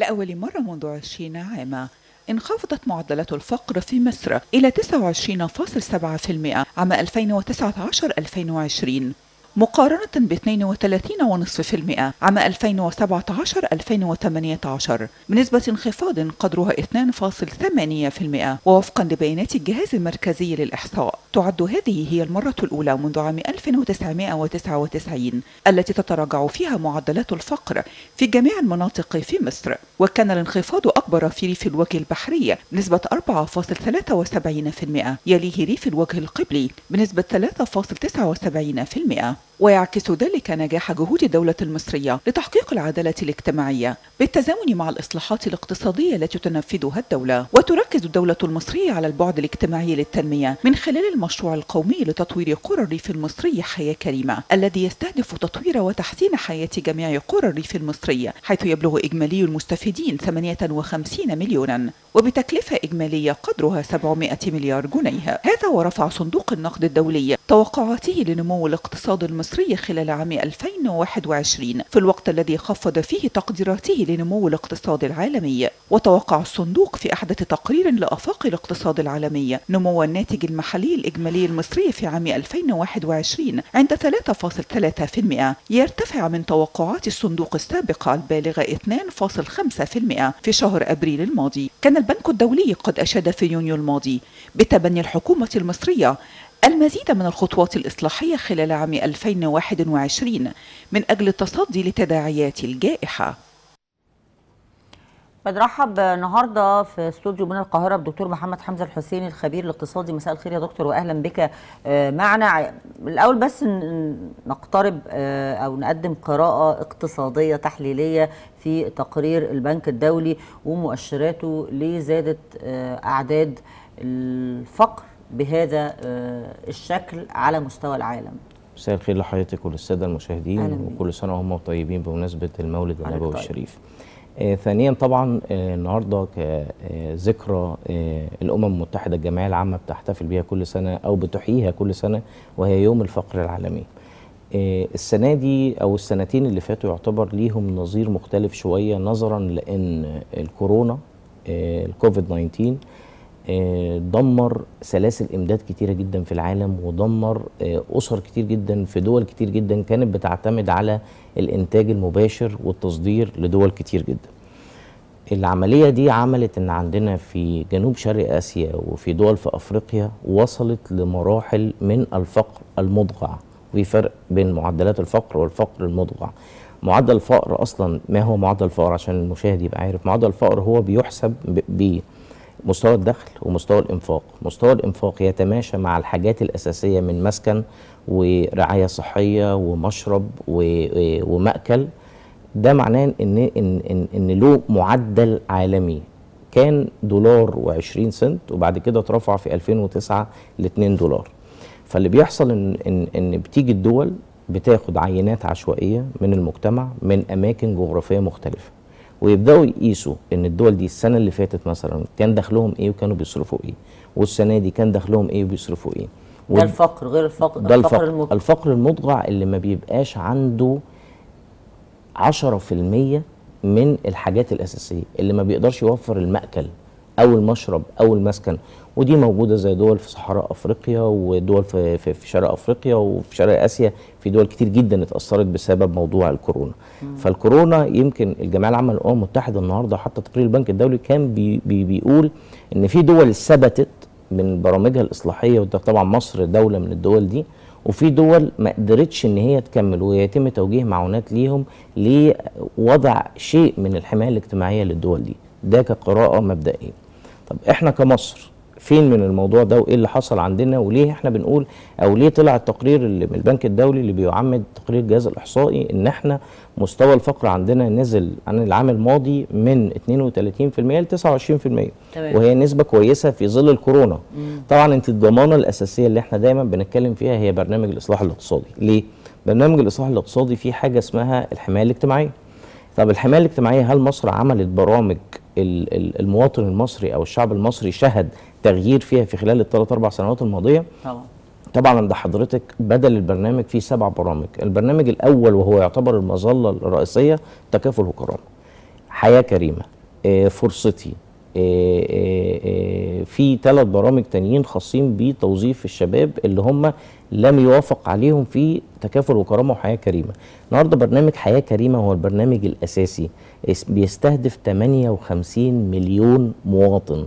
لأول مرة منذ 20 عاما انخفضت معدلات الفقر في مصر إلى 29.7% عام 2019-2020 مقارنة ب 32.5% عام 2017-2018 بنسبة انخفاض قدرها 2.8% ووفقا لبيانات الجهاز المركزي للإحصاء تعد هذه هي المرة الأولى منذ عام 1999 التي تتراجع فيها معدلات الفقر في جميع المناطق في مصر وكان الانخفاض أكبر في ريف الوجه البحري بنسبة 4.73% يليه ريف الوجه القبلي بنسبة 3.79% ويعكس ذلك نجاح جهود الدولة المصرية لتحقيق العدالة الاجتماعية بالتزامن مع الإصلاحات الاقتصادية التي تنفذها الدولة وتركز الدولة المصرية على البعد الاجتماعي للتنمية من خلال المشروع القومي لتطوير قرى الريف المصري حياة كريمة الذي يستهدف تطوير وتحسين حياة جميع قرى الريف المصري حيث يبلغ إجمالي المستفيدين 58 مليونا وبتكلفة إجمالية قدرها 700 مليار جنيه هذا ورفع صندوق النقد الدولي توقعاته لنمو الاقتصاد المصري خلال عام 2021 في الوقت الذي خفض فيه تقديراته لنمو الاقتصاد العالمي وتوقع الصندوق في أحدث تقرير لآفاق الاقتصاد العالمي نمو الناتج المحلي الإجمالي المصري في عام 2021 عند 3.3% يرتفع من توقعات الصندوق السابقة البالغة 2.5% في شهر أبريل الماضي كان البنك الدولي قد أشاد في يونيو الماضي بتبني الحكومة المصرية المزيد من الخطوات الإصلاحية خلال عام 2021 من أجل التصدي لتداعيات الجائحة بنرحب النهارده في استوديو من القاهره بدكتور محمد حمزه الحسيني الخبير الاقتصادي مساء الخير يا دكتور واهلا بك معنا الاول بس نقترب او نقدم قراءه اقتصاديه تحليليه في تقرير البنك الدولي ومؤشراته لزياده اعداد الفقر بهذا الشكل على مستوى العالم مساء الخير لحضرتك وللساده المشاهدين وكل سنه وهم طيبين بمناسبه المولد النبوي طيب. الشريف آه ثانيا طبعا آه النهارده كذكرى آه الامم المتحده الجمعيه العامه بتحتفل بها كل سنه او بتحييها كل سنه وهي يوم الفقر العالمي. آه السنه دي او السنتين اللي فاتوا يعتبر ليهم نظير مختلف شويه نظرا لان الكورونا آه الكوفيد 19 آه دمر سلاسل امداد كتيره جدا في العالم ودمر آه اسر كتير جدا في دول كتير جدا كانت بتعتمد على الانتاج المباشر والتصدير لدول كتير جدا العملية دي عملت ان عندنا في جنوب شرق اسيا وفي دول في افريقيا وصلت لمراحل من الفقر المضغع وفي فرق بين معدلات الفقر والفقر المضغع معدل الفقر اصلا ما هو معدل الفقر عشان المشاهد يبقى عارف معدل الفقر هو بيحسب بمستوى الدخل ومستوى الانفاق مستوى الانفاق يتماشى مع الحاجات الاساسيه من مسكن ورعايه صحيه ومشرب ومأكل ده معناه ان ان ان, إن له معدل عالمي كان دولار و20 سنت وبعد كده اترفع في 2009 ل 2 دولار فاللي بيحصل ان ان ان بتيجي الدول بتاخد عينات عشوائيه من المجتمع من اماكن جغرافيه مختلفه ويبداوا يقيسوا ان الدول دي السنه اللي فاتت مثلا كان دخلهم ايه وكانوا بيصرفوا ايه والسنه دي كان دخلهم ايه وبيصرفوا ايه ده الفقر غير الفقر ده الفقر المضغع. الفقر المضغع اللي ما بيبقاش عنده 10% من الحاجات الاساسيه اللي ما بيقدرش يوفر المأكل او المشرب او المسكن ودي موجوده زي دول في صحراء افريقيا ودول في في, في شرق افريقيا وفي شرق اسيا في دول كتير جدا اتاثرت بسبب موضوع الكورونا مم. فالكورونا يمكن الجمعيه العامه للامم المتحده النهارده حتى تقرير البنك الدولي كان بي بي بيقول ان في دول ثبتت من برامجها الاصلاحيه وده طبعا مصر دوله من الدول دي وفي دول ما قدرتش ان هي تكمل ويتم توجيه معونات ليهم لوضع شيء من الحمايه الاجتماعيه للدول دي ده كقراءه مبدئيه طب احنا كمصر فين من الموضوع ده وايه اللي حصل عندنا وليه احنا بنقول او ليه طلع التقرير اللي من البنك الدولي اللي بيعمد تقرير الجهاز الاحصائي ان احنا مستوى الفقر عندنا نزل عن العام الماضي من 32% ل 29% تمام. وهي نسبه كويسه في ظل الكورونا مم. طبعا انت الضمانه الاساسيه اللي احنا دايما بنتكلم فيها هي برنامج الاصلاح الاقتصادي ليه برنامج الاصلاح الاقتصادي فيه حاجه اسمها الحمايه الاجتماعيه طب الحمايه الاجتماعيه هل مصر عملت برامج المواطن المصري او الشعب المصري شهد تغيير فيها في خلال الثلاث اربع سنوات الماضيه طبعا طبعا عند حضرتك بدل البرنامج فيه سبع برامج البرنامج الاول وهو يعتبر المظله الرئيسيه تكافل وكرامه حياه كريمه آه، فرصتي آه، آه، آه، في ثلاث برامج تانيين خاصين بتوظيف الشباب اللي هم لم يوافق عليهم في تكافل وكرامه وحياه كريمه. النهارده برنامج حياه كريمه هو البرنامج الاساسي اس- بيستهدف 58 مليون مواطن.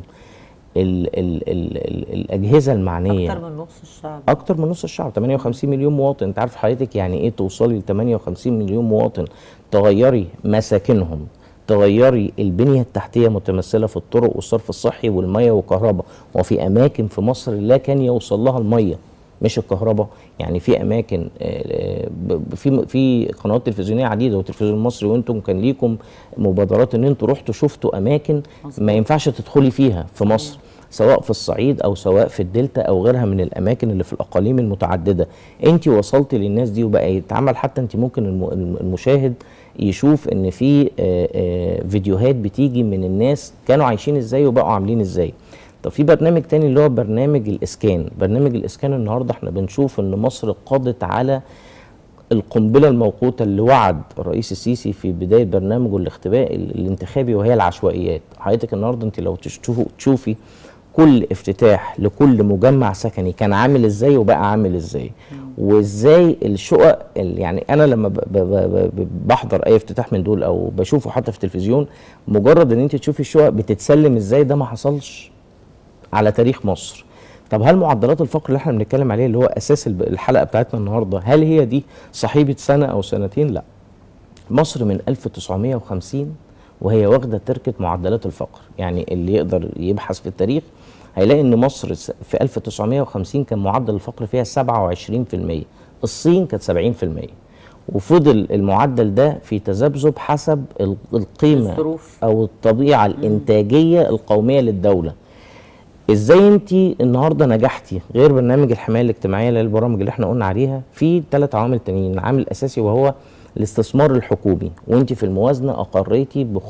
ال ال ال ال الاجهزه المعنيه اكتر من نص الشعب اكتر من نص الشعب 58 مليون مواطن انت عارف حضرتك يعني ايه توصلي ل 58 مليون مواطن تغيري مساكنهم تغيري البنيه التحتيه متمثله في الطرق والصرف الصحي والميه والكهرباء وفي اماكن في مصر لا كان يوصل لها الميه مش الكهرباء يعني في اماكن آه، ب- ب- في في قنوات تلفزيونيه عديده والتلفزيون المصري وانتم كان ليكم مبادرات ان انتم رحتوا شفتوا اماكن ما ينفعش تدخلي فيها في مصر سواء في الصعيد او سواء في الدلتا او غيرها من الاماكن اللي في الاقاليم المتعدده انت وصلتي للناس دي وبقى يتعمل حتى انت ممكن الم- الم- المشاهد يشوف ان في آه، آه، فيديوهات بتيجي من الناس كانوا عايشين ازاي وبقوا عاملين ازاي طب في برنامج تاني اللي هو برنامج الاسكان برنامج الاسكان النهارده احنا بنشوف ان مصر قضت على القنبله الموقوته اللي وعد الرئيس السيسي في بدايه برنامجه الاختباء ال- الانتخابي وهي العشوائيات حضرتك النهارده انت لو تشوفوا تشوفي كل افتتاح لكل مجمع سكني كان عامل ازاي وبقى عامل ازاي وازاي الشقق ال- يعني انا لما ب- ب- ب- ب- بحضر اي افتتاح من دول او بشوفه حتى في التلفزيون مجرد ان انت تشوفي الشقق بتتسلم ازاي ده ما حصلش على تاريخ مصر طب هل معدلات الفقر اللي احنا بنتكلم عليها اللي هو اساس الب- الحلقه بتاعتنا النهارده هل هي دي صحيبه سنه او سنتين لا مصر من 1950 وهي واخده تركه معدلات الفقر يعني اللي يقدر يبحث في التاريخ هيلاقي ان مصر س- في 1950 كان معدل الفقر فيها 27% الصين كانت 70% وفضل المعدل ده في تذبذب حسب ال- القيمه الظروف. او الطبيعه الانتاجيه القوميه للدوله ازاي انت النهارده نجحتي غير برنامج الحمايه الاجتماعيه اللي هي البرامج اللي احنا قلنا عليها في ثلاث عوامل تانيين العامل الاساسي وهو الاستثمار الحكومي وانت في الموازنه اقريتي ب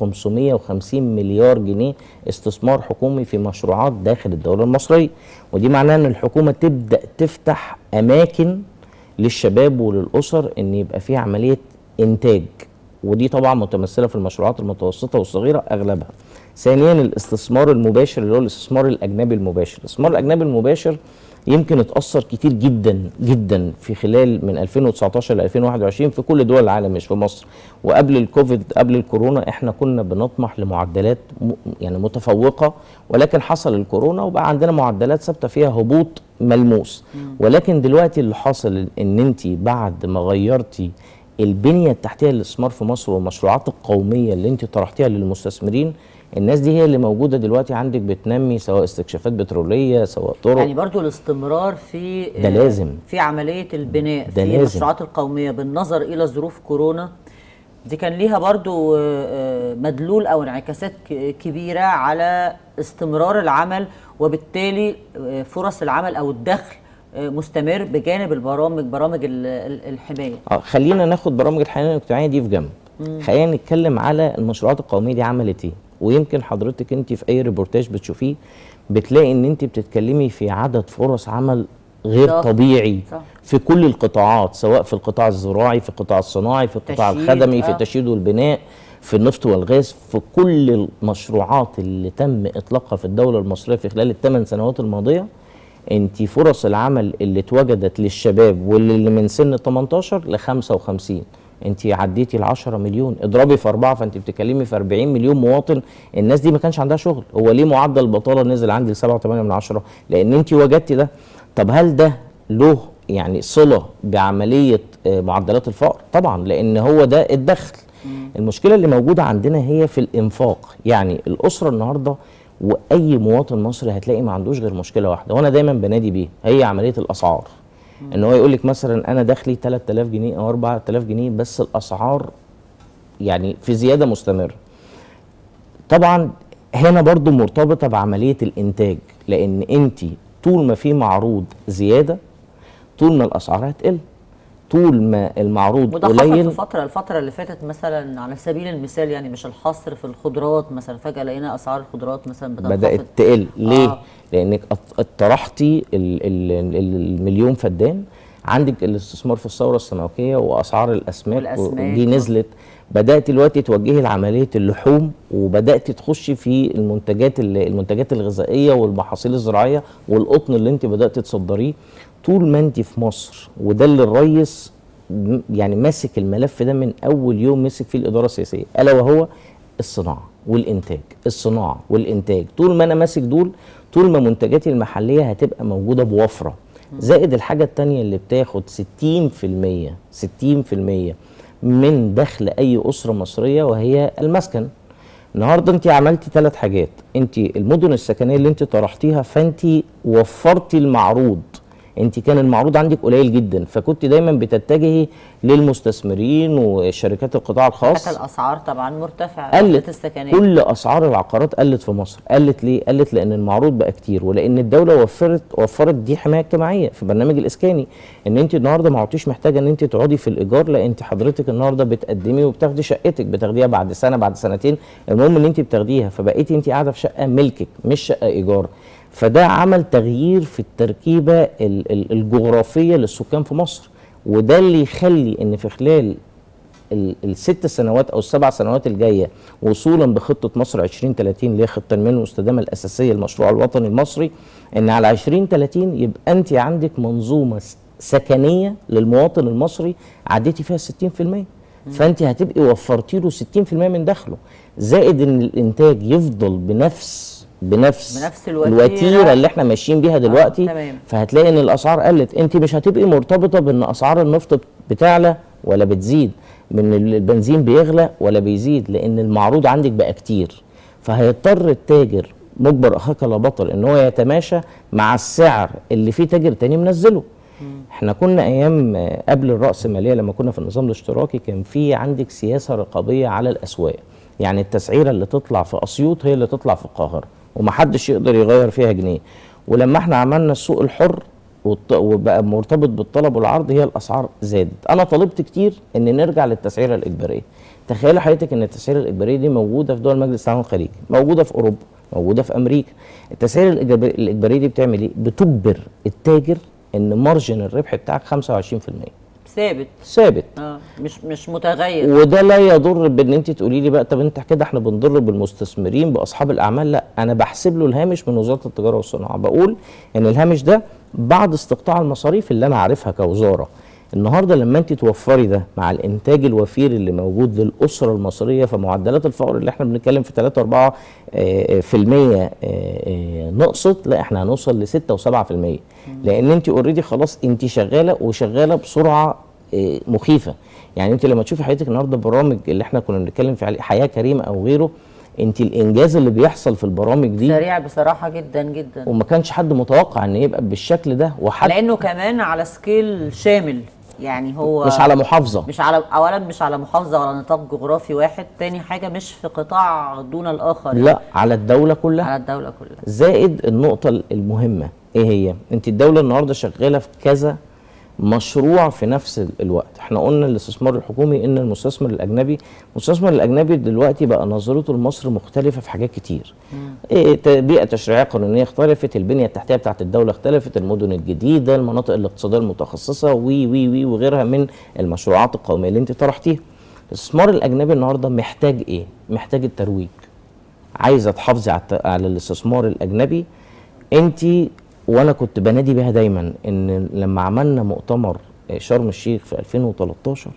550 مليار جنيه استثمار حكومي في مشروعات داخل الدوله المصريه ودي معناها ان الحكومه تبدا تفتح اماكن للشباب وللاسر ان يبقى فيها عمليه انتاج ودي طبعا متمثله في المشروعات المتوسطه والصغيره اغلبها ثانيا الاستثمار المباشر اللي هو الاستثمار الاجنبي المباشر الاستثمار الاجنبي المباشر يمكن اتاثر كتير جدا جدا في خلال من 2019 ل 2021 في كل دول العالم مش في مصر وقبل الكوفيد قبل الكورونا احنا كنا بنطمح لمعدلات م- يعني متفوقه ولكن حصل الكورونا وبقى عندنا معدلات ثابته فيها هبوط ملموس ولكن دلوقتي اللي حاصل ان انت بعد ما غيرتي البنيه التحتيه للاستثمار في مصر والمشروعات القوميه اللي انت طرحتيها للمستثمرين الناس دي هي اللي موجوده دلوقتي عندك بتنمي سواء استكشافات بتروليه سواء طرق يعني برضو الاستمرار في ده آه، لازم. في عمليه البناء ده في لازم. المشروعات القوميه بالنظر الى ظروف كورونا دي كان ليها برضو آه، آه، مدلول او انعكاسات ك- كبيره على استمرار العمل وبالتالي آه، فرص العمل او الدخل آه، مستمر بجانب البرامج برامج ال- ال- الحمايه اه خلينا ناخد برامج الحمايه الاجتماعيه دي في جنب خلينا نتكلم على المشروعات القوميه دي عملت ايه ويمكن حضرتك انت في اي ريبورتاج بتشوفيه بتلاقي ان انت بتتكلمي في عدد فرص عمل غير ضخم. طبيعي صح. في كل القطاعات سواء في القطاع الزراعي في القطاع الصناعي في القطاع تشييد، الخدمي في آه. التشييد والبناء في النفط والغاز في كل المشروعات اللي تم اطلاقها في الدوله المصريه في خلال الثمان سنوات الماضيه انت فرص العمل اللي اتوجدت للشباب واللي من سن 18 ل 55 انت عديتي ال 10 مليون اضربي في اربعه فانت بتتكلمي في 40 مليون مواطن الناس دي ما كانش عندها شغل هو ليه معدل البطاله نزل عندي ل 7.8 من عشرة لان انت وجدتي ده طب هل ده له يعني صله بعمليه آه، معدلات الفقر طبعا لان هو ده الدخل المشكله اللي موجوده عندنا هي في الانفاق يعني الاسره النهارده واي مواطن مصري هتلاقي ما عندوش غير مشكله واحده وانا دايما بنادي بيه هي عمليه الاسعار ان هو يقول لك مثلا انا دخلي 3000 جنيه او 4000 جنيه بس الاسعار يعني في زياده مستمره طبعا هنا برضو مرتبطه بعمليه الانتاج لان انت طول ما في معروض زياده طول ما الاسعار هتقل طول ما المعروض وده حصل في قليل فترة الفترة اللي فاتت مثلا على سبيل المثال يعني مش الحصر في الخضروات مثلا فجأة لقينا أسعار الخضروات مثلا بتنخفض بدات تقل ليه آه. لانك أط- طرحتي ال- ال- ال- المليون فدان عندك الاستثمار في الثوره السماويه واسعار الاسماك والأسماك. دي نزلت بدات دلوقتي توجهي لعمليه اللحوم وبدات تخشي في المنتجات ال- المنتجات الغذائيه والمحاصيل الزراعيه والقطن اللي انت بدات تصدريه طول ما انت في مصر وده اللي الريس م- يعني ماسك الملف ده من اول يوم مسك فيه الاداره السياسيه الا وهو الصناعه والانتاج الصناعه والانتاج طول ما انا ماسك دول طول ما منتجاتي المحليه هتبقى موجوده بوفره زائد الحاجه التانية اللي بتاخد 60% 60% من دخل اي اسره مصريه وهي المسكن النهارده انت عملتي ثلاث حاجات انت المدن السكنيه اللي انت طرحتيها فانت وفرتي المعروض انت كان المعروض عندك قليل جدا فكنت دايما بتتجهي للمستثمرين وشركات القطاع الخاص حتى الاسعار طبعا مرتفعه قلت الوحدات السكنيه كل اسعار العقارات قلت في مصر قلت ليه قلت لان المعروض بقى كتير ولان الدوله وفرت وفرت دي حمايه اجتماعيه في برنامج الاسكاني ان انت النهارده ما عدتيش محتاجه ان انت تقعدي في الايجار لا انت حضرتك النهارده بتقدمي وبتاخدي شقتك بتاخديها بعد سنه بعد سنتين المهم ان انت بتاخديها فبقيتي انت قاعده في شقه ملكك مش شقه ايجار فده عمل تغيير في التركيبه ال- ال- الجغرافيه للسكان في مصر وده اللي يخلي ان في خلال ال- الست سنوات او السبع سنوات الجايه وصولا بخطه مصر 2030 اللي هي خطه التنميه المستدامه الاساسيه للمشروع الوطني المصري ان على 2030 يبقى انت عندك منظومه س- سكنيه للمواطن المصري عديتي فيها 60% فانت هتبقي وفرتي له 60% من دخله زائد ان الانتاج يفضل بنفس بنفس بنفس الوتيرة. الوتيره اللي احنا ماشيين بيها دلوقتي تمام. فهتلاقي ان الاسعار قلت انت مش هتبقي مرتبطه بان اسعار النفط بتعلى ولا بتزيد من البنزين بيغلى ولا بيزيد لان المعروض عندك بقى كتير فهيضطر التاجر مجبر اخاك لا بطل ان هو يتماشى مع السعر اللي فيه تاجر تاني منزله احنا كنا ايام آه، قبل الراسماليه لما كنا في النظام الاشتراكي كان في عندك سياسه رقابيه على الاسواق يعني التسعيره اللي تطلع في اسيوط هي اللي تطلع في القاهره ومحدش يقدر يغير فيها جنيه ولما احنا عملنا السوق الحر والط- وبقى مرتبط بالطلب والعرض هي الاسعار زادت انا طلبت كتير ان نرجع للتسعيره الاجباريه تخيل حضرتك ان التسعيره الاجباريه دي موجوده في دول مجلس التعاون الخليجي موجوده في اوروبا موجوده في امريكا التسعيره الإجبار- الاجباريه دي بتعمل ايه بتجبر التاجر ان مارجن الربح بتاعك 25% ثابت ثابت اه مش مش متغير وده لا يضر بان انت تقولي لي بقى طب انت كده احنا بنضر بالمستثمرين باصحاب الاعمال لا انا بحسب له الهامش من وزاره التجاره والصناعه بقول ان الهامش ده بعد استقطاع المصاريف اللي انا عارفها كوزاره النهارده لما انت توفري ده مع الانتاج الوفير اللي موجود للاسره المصريه فمعدلات الفقر اللي احنا بنتكلم في 3 4 في المية آه، آه، نقصت لا احنا هنوصل ل 6 و7 في المية لان انت اوريدي خلاص انت شغاله وشغاله بسرعه آه، مخيفه يعني انت لما تشوفي حياتك النهارده برامج اللي احنا كنا بنتكلم في عليه حياه كريمه او غيره انت الانجاز اللي بيحصل في البرامج دي سريع بصراحه جدا جدا وما كانش حد متوقع ان يبقى بالشكل ده وحتى لانه كمان على سكيل شامل يعني هو مش على محافظه مش على اولا مش على محافظه ولا نطاق جغرافي واحد تاني حاجه مش في قطاع دون الاخر لا على الدوله كلها على الدوله كلها زائد النقطة المهمة ايه هي؟ انت الدولة النهاردة شغالة في كذا مشروع في نفس ال- الوقت احنا قلنا الاستثمار الحكومي ان المستثمر الاجنبي المستثمر الاجنبي دلوقتي بقى نظرته لمصر مختلفة في حاجات كتير إيه ت- بيئة تشريعية قانونية اختلفت البنية التحتية بتاعت الدولة اختلفت المدن الجديدة المناطق الاقتصادية المتخصصة وي وي وي وغيرها من المشروعات القومية اللي انت طرحتيها الاستثمار الاجنبي النهارده محتاج ايه؟ محتاج الترويج عايزه تحافظي على الت- على الاستثمار الاجنبي انت وانا كنت بنادي بيها دايما ان لما عملنا مؤتمر شرم الشيخ في 2013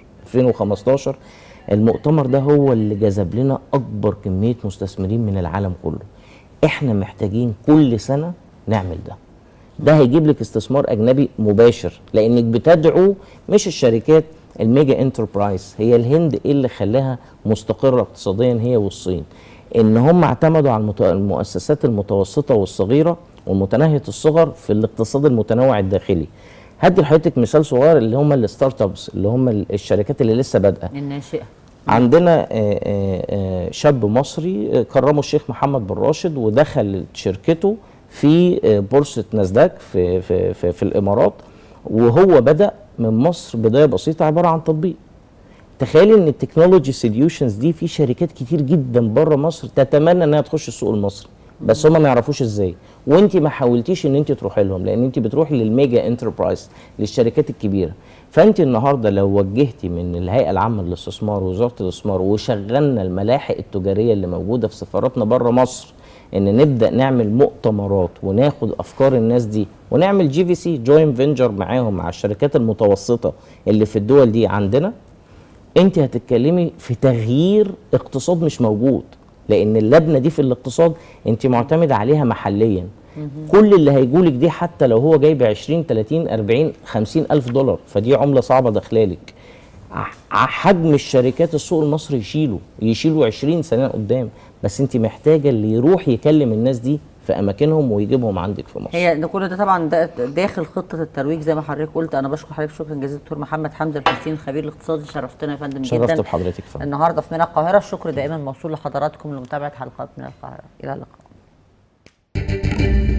2015 المؤتمر ده هو اللي جذب لنا اكبر كميه مستثمرين من العالم كله احنا محتاجين كل سنه نعمل ده ده هيجيب لك استثمار اجنبي مباشر لانك بتدعو مش الشركات الميجا انتربرايز هي الهند ايه اللي خلاها مستقره اقتصاديا هي والصين ان هم اعتمدوا على المت- المؤسسات المتوسطه والصغيره ومتناهيه الصغر في الاقتصاد المتنوع الداخلي هدي لحضرتك مثال صغير اللي هم الستارت ابس اللي هم الشركات اللي لسه بادئه الناشئه عندنا آه، آه، آه، شاب مصري آه، كرمه الشيخ محمد بن راشد ودخل شركته في آه، بورصه ناسداك في في في, في الامارات وهو بدا من مصر بدايه بسيطه عباره عن تطبيق تخيلي ان التكنولوجي سوليوشنز دي في شركات كتير جدا بره مصر تتمنى انها تخش السوق المصري بس هم ما يعرفوش ازاي وانت ما حاولتيش ان انت تروحي لهم لان انت بتروحي للميجا انتربرايز للشركات الكبيره فانت النهارده لو وجهتي من الهيئه العامه للاستثمار ووزاره الاستثمار وشغلنا الملاحق التجاريه اللي موجوده في سفاراتنا بره مصر ان نبدا نعمل مؤتمرات وناخد افكار الناس دي ونعمل جي في سي جوين فينجر معاهم مع الشركات المتوسطه اللي في الدول دي عندنا انت هتتكلمي في تغيير اقتصاد مش موجود لان اللبنه دي في الاقتصاد انت معتمد عليها محليا كل اللي هيجولك دي حتى لو هو جايب 20 30 40 50 الف دولار فدي عمله صعبه داخلالك ع- حجم الشركات السوق المصري يشيله يشيله 20 سنه قدام بس انت محتاجه اللي يروح يكلم الناس دي في اماكنهم ويجيبهم عندك في مصر هي ده كل ده طبعا ده داخل خطه الترويج زي ما حضرتك قلت انا بشكر حضرتك شكرا جزيلا دكتور محمد حمزه الحسين الخبير الاقتصادي شرفتنا يا فندم شرفت جدا بحضرتك فندم. النهارده في من القاهره الشكر دائما موصول لحضراتكم لمتابعه حلقات من القاهره الى اللقاء